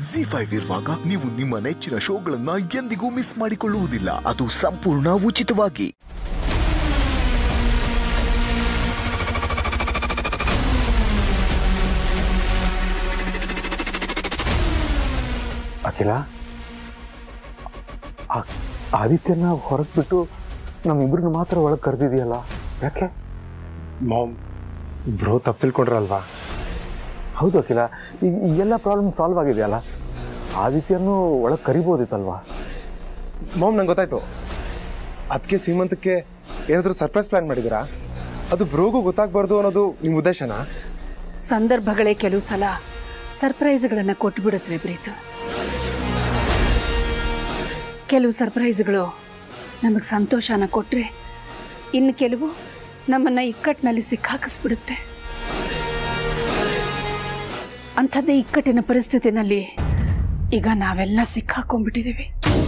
G five ಇರುವಾಗ ನೀವು ನಿಮ್ಮ ನೆಚ್ಚಿನ ಶೋಗಳನ್ನ ಎಂದಿಗೂ ಮಿಸ್ ಮಾಡಿಕೊಳ್ಳುವುದಿಲ್ಲ ಅದು ಸಂಪೂರ್ಣ ಉಚಿತವಾಗಿ ಅಖಿಲ ಆ- ಆದಿತ್ಯನ ಹೊರಗೆ ಬಿಟ್ಟು ನಮ್ಮಿಬ್ರನ್ನ ಮಾತ್ರ ಒಳಗೆ ಕರೆದಿದೆಯಲ್ಲ ಯಾಕೆ ಮಾಮ್ ಬ್ರೋ ತಪ್ಪು ತಿಳ್ಕೊಂಡ್ರಲ್ವಾ ಹೌದು ಅಖಿಲ ಈಗ ಈ ಎಲ್ಲ ಪ್ರಾಬ್ಲಮ್ ಸಾಲ್ವ್ ಆಗಿದೆಯಲ್ಲ ಆದಿತ್ಯನೂ ಒಳಗೆ ಕರಿಬೋದಿತ್ತಲ್ವಾ ಮಾಮ್ ನಂಗೆ ಗೊತ್ತಾಯ್ತು ಅದಕ್ಕೆ ಸೀಮಂತಕ್ಕೆ ಏನಾದರೂ ಸರ್ಪ್ರೈಸ್ ಪ್ಲಾನ್ ಮಾಡಿದ್ದೀರಾ ಅದು ಬ್ರೋಗೂ ಗೊತ್ತಾಗಬಾರ್ದು ಅನ್ನೋದು ನಿಮ್ಮ ಉದ್ದೇಶನಾ ಸಂದರ್ಭಗಳೇ ಕೆಲವು ಸಲ ಸರ್ಪ್ರೈಸ್ಗಳನ್ನು ಕೊಟ್ಬಿಡುತ್ತವೆ ಪ್ರೀತು ಕೆಲವು ಸರ್ಪ್ರೈಸ್ಗಳು ನಮಗೆ ಸಂತೋಷನ ಕೊಟ್ಟರೆ ಇನ್ನು ಕೆಲವು ನಮ್ಮನ್ನು ಇಕ್ಕಟ್ಟಿನಲ್ಲಿ ಸಿಕ್ಕಾಕಿಸ್ಬಿಡುತ್ತೆ ಅಂಥದ್ದೇ ಇಕ್ಕಟ್ಟಿನ ಪರಿಸ್ಥಿತಿನಲ್ಲಿ ಈಗ ನಾವೆಲ್ಲ ಸಿಕ್ಕಾಕೊಂಡ್ಬಿಟ್ಟಿದ್ದೀವಿ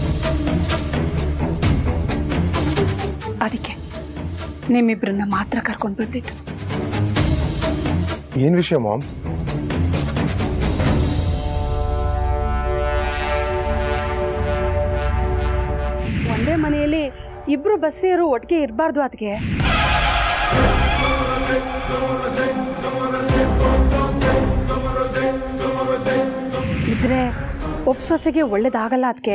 ಅದಕ್ಕೆ ನಿಮ್ಮಿಬ್ಬರನ್ನ ಮಾತ್ರ ಕರ್ಕೊಂಡು ಬಂದಿದ್ದು ಏನು ವಿಷಯ ಮಾಮ್ ಒಂದೇ ಮನೆಯಲ್ಲಿ ಇಬ್ರು ಬಸ್ರಿಯರು ಒಟ್ಟಿಗೆ ಇರಬಾರ್ದು ಅದಕ್ಕೆ ಇದ್ರೆ ಒಪ್ಸೊಸೆಗೆ ಒಳ್ಳೇದಾಗಲ್ಲ ಅದಕ್ಕೆ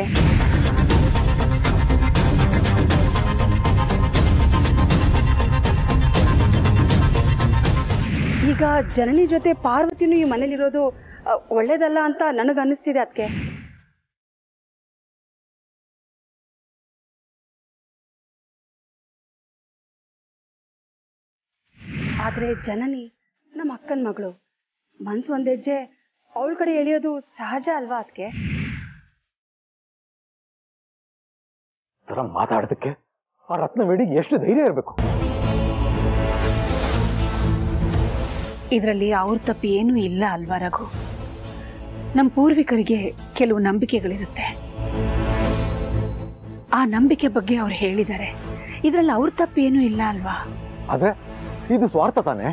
ಈಗ ಜನನಿ ಜೊತೆ ಪಾರ್ವತಿನೂ ಈ ಮನೇಲಿರೋದು ಅ, ಒಳ್ಳೇದಲ್ಲ ಅಂತ ನನಗೆ ಅನ್ನಿಸ್ತಿದೆ ಅದಕ್ಕೆ ಆದರೆ ಜನನಿ ನಮ್ಮ ಅಕ್ಕನ ಮಗಳು ಮನ್ಸು ಒಂದ್ ಹೆಜ್ಜೆ ಅವಳ ಕಡೆ ಎಳೆಯೋದು ಸಹಜ ಅಲ್ವಾ ಅದಕ್ಕೆ ಥರ ಮಾತಾಡೋದಕ್ಕೆ ಆ ರತ್ನವೇಡಿಗೆ ಎಷ್ಟು ಧೈರ್ಯ ಇರಬೇಕು ಇದರಲ್ಲಿ ಅವ್ರ ತಪ್ಪು ಏನೂ ಇಲ್ಲ ಅಲ್ವಾ ರಘು ನಮ್ಮ ಪೂರ್ವಿಕರಿಗೆ ಕೆಲವು ನಂಬಿಕೆಗಳಿರುತ್ತೆ ಆ ನಂಬಿಕೆ ಬಗ್ಗೆ ಅವ್ರು ಹೇಳಿದ್ದಾರೆ ಇದರಲ್ಲಿ ಅವ್ರ ತಪ್ಪು ಏನೂ ಇಲ್ಲ ಅಲ್ವಾ ಆದ್ರೆ ಇದು ಸ್ವಾರ್ಥ ತಾನೆ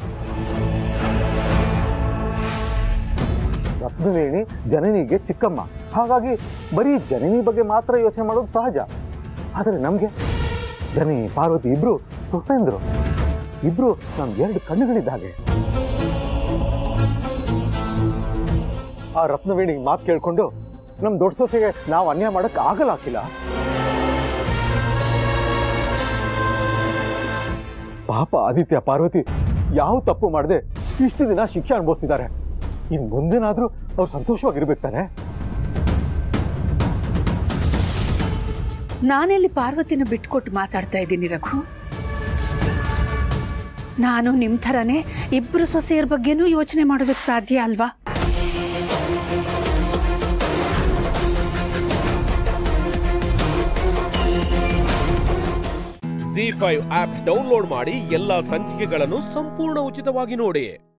ರತ್ನವೇಣಿ ಜನನಿಗೆ ಚಿಕ್ಕಮ್ಮ ಹಾಗಾಗಿ ಬರೀ ಜನನಿ ಬಗ್ಗೆ ಮಾತ್ರ ಯೋಚನೆ ಮಾಡೋದು ಸಹಜ ಆದರೆ ನಮಗೆ ಜನನಿ ಪಾರ್ವತಿ ಇಬ್ರು ಸೊಸೆಂದ್ರು ಇಬ್ರು ನಮ್ ಎರಡು ಕಣ್ಣುಗಳಿದ್ದ ಹಾಗೆ ಆ ರತ್ನವೇಣಿಗೆ ಮಾತು ಕೇಳ್ಕೊಂಡು ನಮ್ ದೊಡ್ಡ ಸೊಸೆಗೆ ನಾವು ಅನ್ಯಾಯ ಮಾಡಕ್ ಆಗಲ್ಲ ಹಾಕಿಲ್ಲ ಪಾಪ ಆದಿತ್ಯ ಪಾರ್ವತಿ ಯಾವ ತಪ್ಪು ಮಾಡದೆ ಇಷ್ಟು ದಿನ ಶಿಕ್ಷೆ ಅನುಭವಿಸಿದ್ದಾರೆ ಇನ್ ಮುಂದಿನಾದ್ರೂ ಅವ್ರು ಸಂತೋಷವಾಗಿರ್ಬೇಕು ತಾನೆ ನಾನೆಲ್ಲಿ ಪಾರ್ವತಿನ ಬಿಟ್ಕೊಟ್ಟು ಮಾತಾಡ್ತಾ ಇದ್ದೀನಿ ರಘು ನಾನು ನಿಮ್ಮ ಥರನೇ ಇಬ್ಬರು ಸೊಸೆಯರ ಬಗ್ಗೆನೂ ಯೋಚನೆ ಮಾಡೋದಕ್ಕೆ ಸಾಧ್ಯ ಅಲ್ವಾ ಜಿ ಫೈವ್ ಆಪ್ ಡೌನ್ಲೋಡ್ ಮಾಡಿ ಎಲ್ಲಾ ಸಂಚಿಕೆಗಳನ್ನು ಸಂಪೂರ್ಣ ಉಚಿತವಾಗಿ ನೋಡಿ